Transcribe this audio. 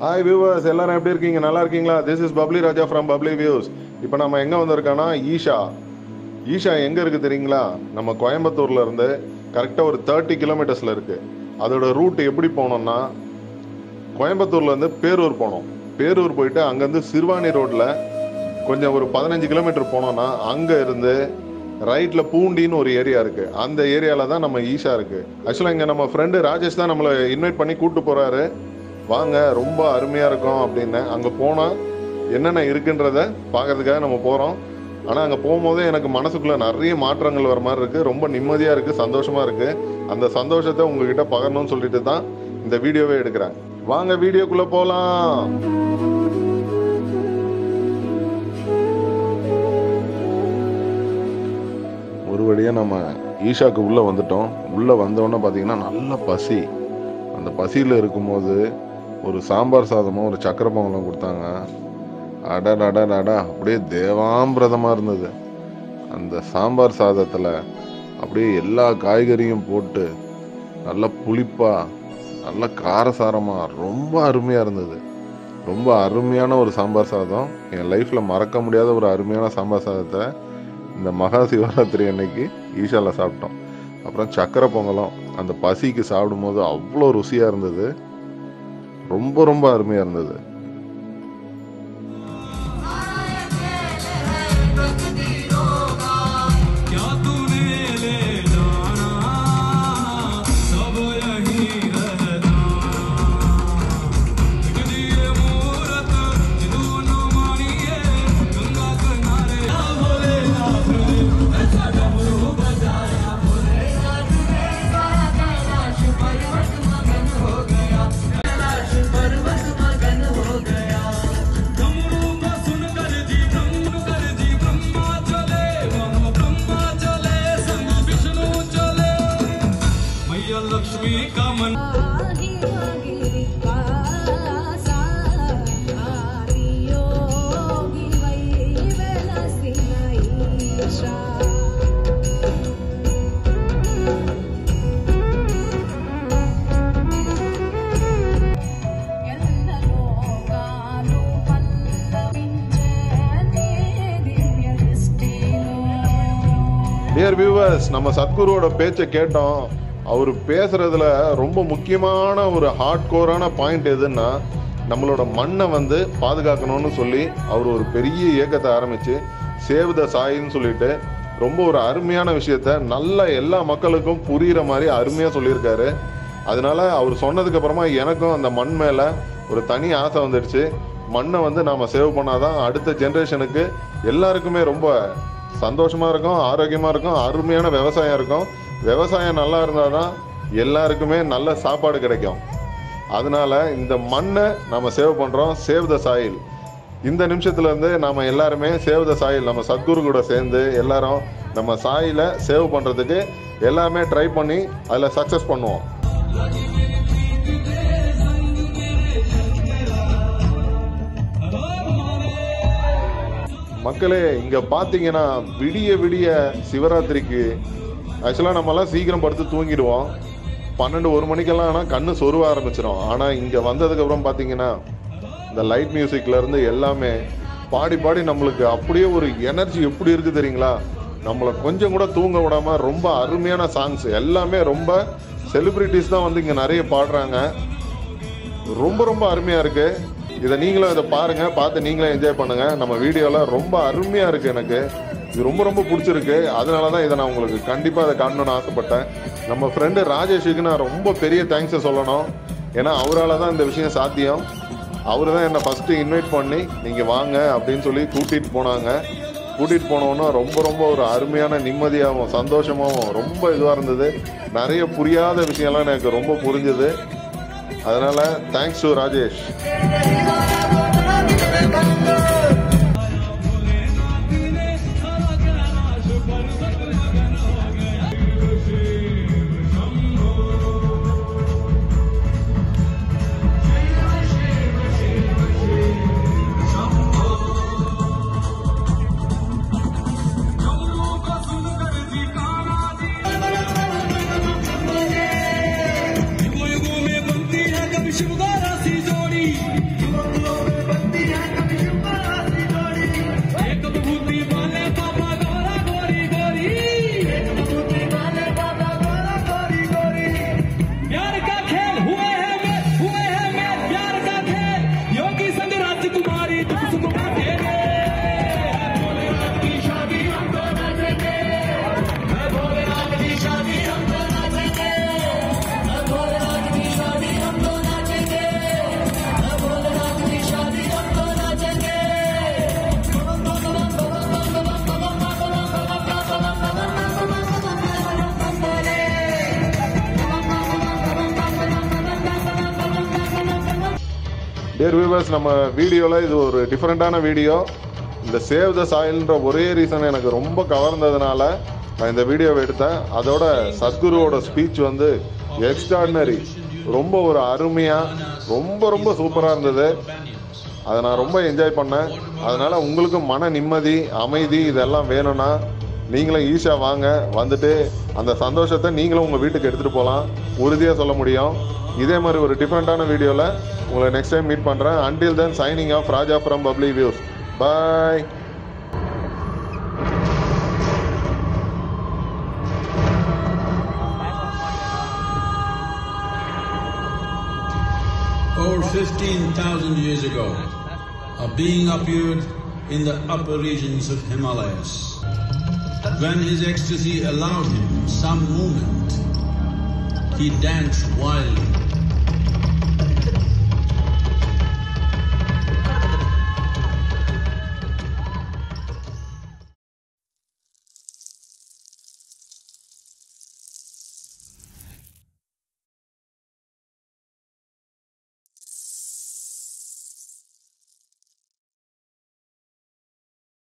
Hi viewers எல்லாரும் எப்படி இருக்கீங்க நல்லா இருக்கீங்களா this is Bubbly Raja from Bubbly Views இப்போ நம்ம எங்கே வந்திருக்கோன்னா ஈஷா ஈஷா எங்கே இருக்குது தெரியுங்களா நம்ம கோயம்புத்தூர்ல இருந்து கரெக்டாக ஒரு தேர்ட்டி கிலோமீட்டர்ஸில் இருக்குது அதோட ரூட் எப்படி போனோம்னா கோயம்புத்தூர்லேருந்து பேரூர் போனோம் பேரூர் போயிட்டு அங்கேருந்து சிறுவாணி ரோட்டில் கொஞ்சம் ஒரு பதினஞ்சு கிலோமீட்டர் போனோம்னா அங்கே இருந்து ரைட்டில் பூண்டின்னு ஒரு ஏரியா இருக்குது அந்த ஏரியாவில் தான் நம்ம ஈஷா இருக்குது ஆக்சுவலாக இங்கே நம்ம ஃப்ரெண்டு ராஜேஷ் தான் நம்மளை இன்வைட் பண்ணி கூப்பிட்டு போகிறாரு வாங்க ரொம்ப அருமையாக இருக்கும் அப்படின்னு அங்கே போனால் என்னென்ன இருக்குன்றத பார்க்கறதுக்காக நம்ம போகிறோம் ஆனால் அங்கே போகும்போதே எனக்கு மனசுக்குள்ளே நிறைய மாற்றங்கள் வர மாதிரி இருக்குது ரொம்ப நிம்மதியாக இருக்குது சந்தோஷமாக இருக்குது அந்த சந்தோஷத்தை உங்ககிட்ட பகரணும்னு சொல்லிட்டு தான் இந்த வீடியோவே எடுக்கிறேன் வாங்க வீடியோக்குள்ளே போகலாம் ஒரு வழியாக நம்ம ஈஷாக்கு உள்ளே வந்துட்டோம் உள்ளே வந்தோடனே பார்த்தீங்கன்னா நல்ல பசி அந்த பசியில் இருக்கும்போது ஒரு சாம்பார் சாதமும் ஒரு சக்கரை பொங்கலும் கொடுத்தாங்க அடடடடா அப்படியே தேவாம்பிரதமாக இருந்தது அந்த சாம்பார் சாதத்தில் அப்படியே எல்லா காய்கறியும் போட்டு நல்ல புளிப்பாக நல்ல காரசாரமாக ரொம்ப அருமையாக இருந்தது ரொம்ப அருமையான ஒரு சாம்பார் சாதம் என் லைஃப்பில் மறக்க முடியாத ஒரு அருமையான சாம்பார் சாதத்தை இந்த மகா சிவராத்திரி அன்னைக்கு ஈஷாவில் சாப்பிட்டோம் அப்புறம் சக்கரை பொங்கலும் அந்த பசிக்கு சாப்பிடும்போது அவ்வளோ ருசியாக இருந்தது ரொம்ப ரொம்ப அருமையாக இருந்தது क्या तूने ले जाना सब यही रहना दिए मूरत दोनों मानिए गंगा किनारे बोले डमरू को सुनकर जी ब्रह्म कर जी ब्रह्मा चले वहाँ ब्रह्मा चले संग विष्णु चले मैया लक्ष्मी का मन டியர் வியூவர்ஸ் நம்ம சத்குருவோட பேச்சை கேட்டோம் அவர் பேசுறதுல ரொம்ப முக்கியமான ஒரு ஹார்ட் கோரான பாயிண்ட் எதுன்னா நம்மளோட மண்ணை வந்து பாதுகாக்கணும்னு சொல்லி அவர் ஒரு பெரிய இயக்கத்தை ஆரம்பிச்சு சேவ் த சாயின்னு சொல்லிட்டு ரொம்ப ஒரு அருமையான விஷயத்த நல்ல எல்லா மக்களுக்கும் புரிகிற மாதிரி அருமையாக சொல்லியிருக்காரு அதனால அவர் சொன்னதுக்கு அப்புறமா எனக்கும் அந்த மண் மேலே ஒரு தனி ஆசை வந்துடுச்சு மண்ணை வந்து நாம சேவ் பண்ணாதான் அடுத்த ஜென்ரேஷனுக்கு எல்லாருக்குமே ரொம்ப சந்தோஷமா இருக்கும் ஆரோக்கியமா இருக்கும் அருமையான விவசாயம் இருக்கும் விவசாயம் நல்லா இருந்தால் தான் எல்லாருக்குமே நல்ல சாப்பாடு கிடைக்கும் அதனால இந்த மண்ணை நம்ம சேவ் பண்றோம் சேவ் த சாயில் இந்த நிமிஷத்துல இருந்து நாம எல்லாருமே சேவ் த சாயில் நம்ம சத்குரு கூட சேர்ந்து எல்லாரும் நம்ம சாயில சேவ் பண்றதுக்கு எல்லாமே ட்ரை பண்ணி அதுல சக்சஸ் பண்ணுவோம் மக்களே இங்க பாத்தீங்கன்னா விடிய விடிய சிவராத்திரிக்கு ஆக்சுவலா நம்மலாம் சீக்கிரம் படுத்து தூங்கிடுவோம் பன்னெண்டு ஒரு மணிக்கெல்லாம் ஆனால் கண்ணு சொருவ ஆரம்பிச்சிடும் ஆனா இங்க வந்ததுக்கு அப்புறம் பாத்தீங்கன்னா இந்த லைட் மியூசிக்ல இருந்து எல்லாமே பாடி பாடி நம்மளுக்கு அப்படியே ஒரு எனர்ஜி எப்படி இருக்கு தெரியுங்களா நம்மளை கொஞ்சம் கூட தூங்க விடாம ரொம்ப அருமையான சாங்ஸ் எல்லாமே ரொம்ப செலிபிரிட்டிஸ் தான் வந்து இங்க நிறைய பாடுறாங்க ரொம்ப ரொம்ப அருமையா இருக்கு இதை நீங்களும் இதை பாருங்க பார்த்து நீங்களும் என்ஜாய் பண்ணுங்க நம்ம வீடியோல ரொம்ப அருமையா இருக்கு எனக்கு இது ரொம்ப ரொம்ப பிடிச்சிருக்கு அதனால தான் இதை நான் உங்களுக்கு கண்டிப்பாக அதை காட்டணும்னு ஆசைப்பட்டேன் நம்ம ஃப்ரெண்டு ராஜேஷுக்கு நான் ரொம்ப பெரிய தேங்க்ஸை சொல்லணும் ஏன்னா அவரால் தான் இந்த விஷயம் சாத்தியம் அவர் தான் என்னை ஃபஸ்ட்டு இன்வைட் பண்ணி நீங்கள் வாங்க அப்படின்னு சொல்லி கூட்டிகிட்டு போனாங்க கூட்டிகிட்டு போனோன்னா ரொம்ப ரொம்ப ஒரு அருமையான நிம்மதியாகவும் சந்தோஷமாகவும் ரொம்ப இதுவாக இருந்தது நிறைய புரியாத விஷயம்லாம் எனக்கு ரொம்ப புரிஞ்சுது அதனால தேங்க்ஸ் டு ராஜேஷ் डमरू को सुनकर जी काना जी युगों युगों में बनती है कभी शिव गारा सी जोड़ी டியர் வியூவர்ஸ் நம்ம வீடியோவில் இது ஒரு டிஃப்ரெண்ட்டான வீடியோ இந்த சேவ் த சாயில்ன்ற ஒரே ரீசன் எனக்கு ரொம்ப கவர்ந்ததுனால நான் இந்த வீடியோவை எடுத்தேன் அதோட சத்குருவோட ஸ்பீச் வந்து எக்ஸ்ட்ராடினரி ரொம்ப ஒரு அருமையாக ரொம்ப ரொம்ப சூப்பராக இருந்தது அதை நான் ரொம்ப என்ஜாய் பண்ணேன் அதனால உங்களுக்கு மன நிம்மதி அமைதி இதெல்லாம் வேணும்னா நீங்களும் ஈஸியாக வாங்க வந்துட்டு அந்த சந்தோஷத்தை நீங்களும் உங்கள் வீட்டுக்கு எடுத்துகிட்டு போகலாம் உறுதியாக சொல்ல முடியும் இதே மாதிரி ஒரு டிஃப்ரெண்ட்டான வீடியோவில் உங்களை நெக்ஸ்ட் டைம் மீட் பண்ணுறேன் until then signing off Raja from Bubbly Views bye over 15,000 years ago, a being appeared in the upper regions of Himalayas. When his ecstasy allowed him some movement, he danced wildly